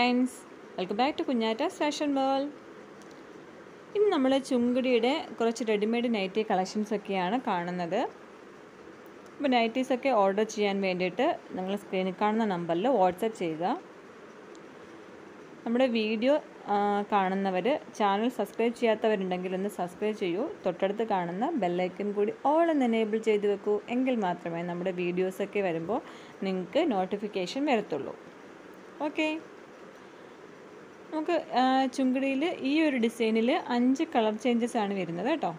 friends welcome back to കുഞ്ഞാറ്റാസ് fashion world ഇന്ന് നമ്മൾ ചുങ്കുടിയുടെ കുറച്ച് റെഡിമെയ്ഡ് നൈറ്റി കളക്ഷൻസ് ഒക്കെയാണ് കാണുന്നത് അപ്പോൾ നൈറ്റീസൊക്കെ ഓർഡർ ചെയ്യാൻ വേണ്ടിയിട്ട് നിങ്ങൾ സ്ക്രീനിൽ കാണുന്ന നമ്പറിൽ വാട്സപ്പ് ചെയ്യുക നമ്മുടെ വീഡിയോ കാണുന്നവർ ചാനൽ സബ്സ്ക്രൈബ് ചെയ്യാത്തവരുണ്ടെങ്കിൽ ഒന്ന് സബ്സ്ക്രൈബ് ചെയ്യൂ തൊട്ടടുത്ത് കാണുന്ന ബെല്ലൈക്കൻ കൂടി ഓൾ എന്ന് എനേബിൾ ചെയ്ത് വെക്കൂ എങ്കിൽ മാത്രമേ നമ്മുടെ വീഡിയോസൊക്കെ വരുമ്പോൾ നിങ്ങൾക്ക് നോട്ടിഫിക്കേഷൻ വരത്തുള്ളൂ ഓക്കെ നമുക്ക് ചുങ്കിടിയിൽ ഈ ഒരു ഡിസൈനിൽ അഞ്ച് കളർ ചേഞ്ചസ് ആണ് വരുന്നത് കേട്ടോ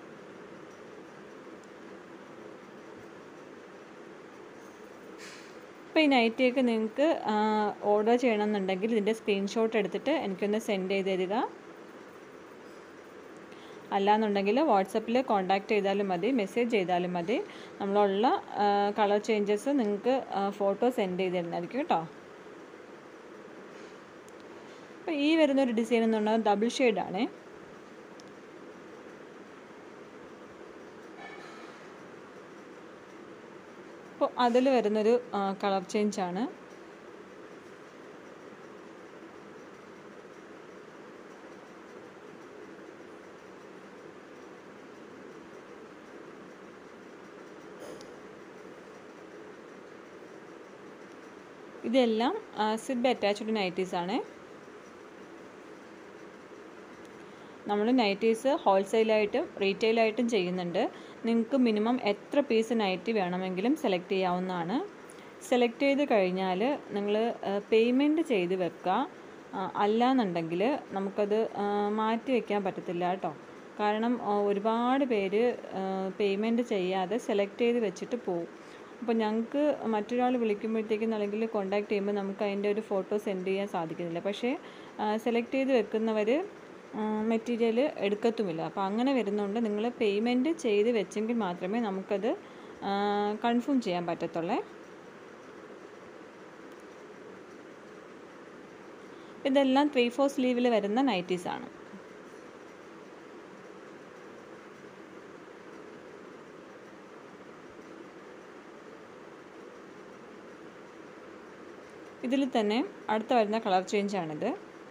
അപ്പോൾ ഈ നൈറ്റിയൊക്കെ നിങ്ങൾക്ക് ഓർഡർ ചെയ്യണമെന്നുണ്ടെങ്കിൽ ഇതിൻ്റെ സ്ക്രീൻഷോട്ട് എടുത്തിട്ട് എനിക്കൊന്ന് സെൻഡ് ചെയ്ത് തരിക അല്ലാന്നുണ്ടെങ്കിൽ വാട്സപ്പിൽ കോൺടാക്റ്റ് ചെയ്താലും മതി മെസ്സേജ് ചെയ്താലും മതി നമ്മളുള്ള കളർ ചേഞ്ചസ് നിങ്ങൾക്ക് ഫോട്ടോ സെൻഡ് ചെയ്ത് തരുന്നതായിരിക്കും കേട്ടോ അപ്പോൾ ഈ വരുന്നൊരു ഡിസൈൻ എന്ന് പറഞ്ഞാൽ ഡബിൾ ഷെയ്ഡാണേ അപ്പോൾ അതിൽ വരുന്നൊരു കളർ ചേഞ്ചാണ് ഇതെല്ലാം സിബ് അറ്റാച്ച്ഡ് നൈറ്റീസ് ആണ് നമ്മൾ നൈറ്റീസ് ഹോൾസെയിലായിട്ടും റീറ്റെയിലായിട്ടും ചെയ്യുന്നുണ്ട് നിങ്ങൾക്ക് മിനിമം എത്ര പീസ് നൈറ്റി വേണമെങ്കിലും സെലക്ട് ചെയ്യാവുന്നതാണ് സെലക്ട് ചെയ്ത് കഴിഞ്ഞാൽ നിങ്ങൾ പേയ്മെൻറ്റ് ചെയ്ത് വെക്കുക അല്ലാന്നുണ്ടെങ്കിൽ നമുക്കത് മാറ്റി വയ്ക്കാൻ പറ്റത്തില്ല കേട്ടോ കാരണം ഒരുപാട് പേര് പേയ്മെൻറ്റ് ചെയ്യാതെ സെലക്ട് ചെയ്ത് വെച്ചിട്ട് പോകും അപ്പോൾ ഞങ്ങൾക്ക് മറ്റൊരാൾ വിളിക്കുമ്പോഴത്തേക്കും അല്ലെങ്കിൽ കോൺടാക്ട് ചെയ്യുമ്പോൾ നമുക്ക് അതിൻ്റെ ഒരു ഫോട്ടോ സെൻഡ് ചെയ്യാൻ സാധിക്കുന്നില്ല പക്ഷേ സെലക്ട് ചെയ്ത് വെക്കുന്നവർ മെറ്റീരിയൽ എടുക്കത്തുമില്ല അപ്പോൾ അങ്ങനെ വരുന്നതുകൊണ്ട് നിങ്ങൾ പേയ്മെൻറ്റ് ചെയ്ത് വെച്ചെങ്കിൽ മാത്രമേ നമുക്കത് കൺഫേം ചെയ്യാൻ പറ്റത്തുള്ളേ ഇതെല്ലാം ത്രീ ഫോർ സ്ലീവിൽ വരുന്ന നൈറ്റീസാണ് ഇതിൽ തന്നെ അടുത്ത വരുന്ന കളർ ചേഞ്ചാണിത്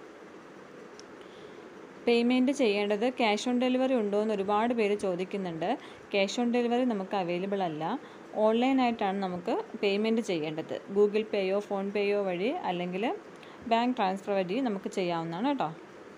പേയ്മെൻറ്റ് ചെയ്യേണ്ടത് ക്യാഷ് ഓൺ ഡെലിവറി ഉണ്ടോ എന്ന് ഒരുപാട് പേര് ചോദിക്കുന്നുണ്ട് ക്യാഷ് ഓൺ ഡെലിവറി നമുക്ക് അവൈലബിൾ അല്ല ഓൺലൈനായിട്ടാണ് നമുക്ക് പേയ്മെൻറ്റ് ചെയ്യേണ്ടത് ഗൂഗിൾ പേയോ ഫോൺ പേയോ വഴി അല്ലെങ്കിൽ ബാങ്ക് ട്രാൻസ്ഫർ വഴി നമുക്ക് ചെയ്യാവുന്നതാണ് കേട്ടോ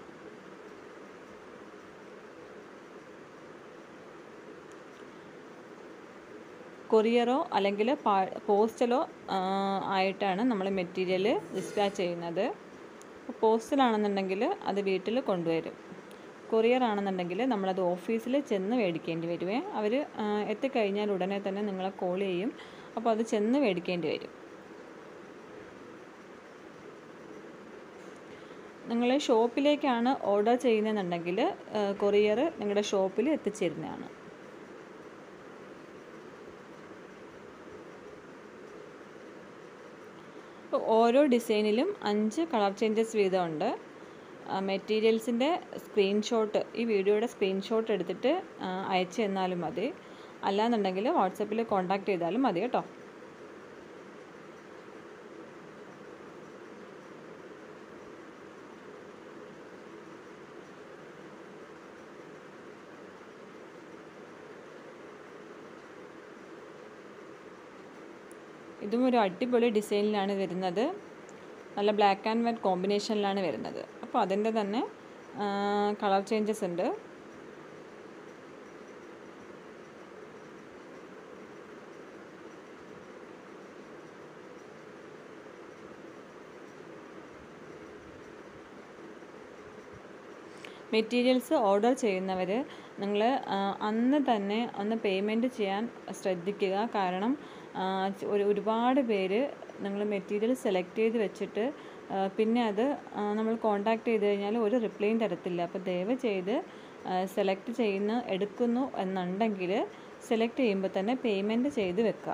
കൊറിയറോ അല്ലെങ്കിൽ പോസ്റ്റലോ ആയിട്ടാണ് നമ്മൾ മെറ്റീരിയൽ ഡിസ്പാച്ച് ചെയ്യുന്നത് പോസ്റ്റലാണെന്നുണ്ടെങ്കിൽ അത് വീട്ടിൽ കൊണ്ടുവരും കൊറിയർ ആണെന്നുണ്ടെങ്കിൽ നമ്മളത് ഓഫീസിൽ ചെന്ന് മേടിക്കേണ്ടി വരുവേ അവർ എത്തിക്കഴിഞ്ഞാൽ ഉടനെ തന്നെ നിങ്ങളെ കോൾ ചെയ്യും അപ്പോൾ അത് ചെന്ന് മേടിക്കേണ്ടി വരും നിങ്ങൾ ഷോപ്പിലേക്കാണ് ഓർഡർ ചെയ്യുന്നതെന്നുണ്ടെങ്കിൽ കൊറിയർ നിങ്ങളുടെ ഷോപ്പിൽ എത്തിച്ചേരുന്നതാണ് ഓരോ ഡിസൈനിലും അഞ്ച് കളർ ചേഞ്ചസ് വീതമുണ്ട് മെറ്റീരിയൽസിൻ്റെ സ്ക്രീൻഷോട്ട് ഈ വീഡിയോയുടെ സ്ക്രീൻഷോട്ട് എടുത്തിട്ട് അയച്ചു തന്നാലും മതി അല്ലാന്നുണ്ടെങ്കിൽ വാട്സപ്പിൽ കോൺടാക്റ്റ് ചെയ്താലും മതി കേട്ടോ ഇതും ഒരു അടിപൊളി ഡിസൈനിലാണ് വരുന്നത് നല്ല ബ്ലാക്ക് ആൻഡ് വൈറ്റ് കോമ്പിനേഷനിലാണ് വരുന്നത് അപ്പോൾ അതിൻ്റെ തന്നെ കളർ ചേഞ്ചസ് ഉണ്ട് മെറ്റീരിയൽസ് ഓർഡർ ചെയ്യുന്നവർ നിങ്ങൾ അന്ന് തന്നെ ഒന്ന് പേയ്മെൻറ്റ് ചെയ്യാൻ ശ്രദ്ധിക്കുക കാരണം ഒരു ഒരുപാട് പേര് നിങ്ങൾ മെറ്റീരിയൽ സെലക്ട് ചെയ്ത് വെച്ചിട്ട് പിന്നെ അത് നമ്മൾ കോണ്ടാക്ട് ചെയ്ത് കഴിഞ്ഞാൽ ഒരു റിപ്ലൈയും തരത്തില്ല അപ്പോൾ ദയവ് ചെയ്ത് സെലക്ട് ചെയ്യുന്ന എടുക്കുന്നു എന്നുണ്ടെങ്കിൽ സെലക്ട് ചെയ്യുമ്പോൾ തന്നെ പേയ്മെൻറ്റ് ചെയ്ത് വെക്കുക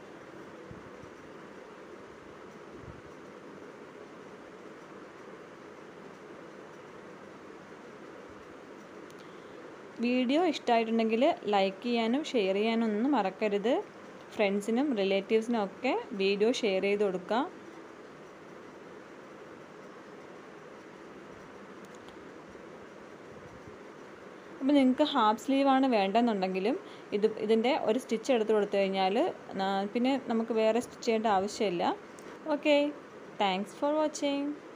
വീഡിയോ ഇഷ്ടമായിട്ടുണ്ടെങ്കിൽ ലൈക്ക് ചെയ്യാനും ഷെയർ ചെയ്യാനും ഒന്നും മറക്കരുത് ഫ്രണ്ട്സിനും റിലേറ്റീവ്സിനും ഒക്കെ വീഡിയോ ഷെയർ ചെയ്ത് കൊടുക്കുക അപ്പോൾ നിങ്ങൾക്ക് ഹാഫ് സ്ലീവാണ് വേണ്ടെന്നുണ്ടെങ്കിലും ഇത് ഇതിൻ്റെ ഒരു സ്റ്റിച്ച് എടുത്ത് കൊടുത്തു കഴിഞ്ഞാൽ പിന്നെ നമുക്ക് വേറെ സ്റ്റിച്ച് ചെയ്യേണ്ട ആവശ്യമില്ല ഓക്കെ താങ്ക്സ് ഫോർ വാച്ചിങ്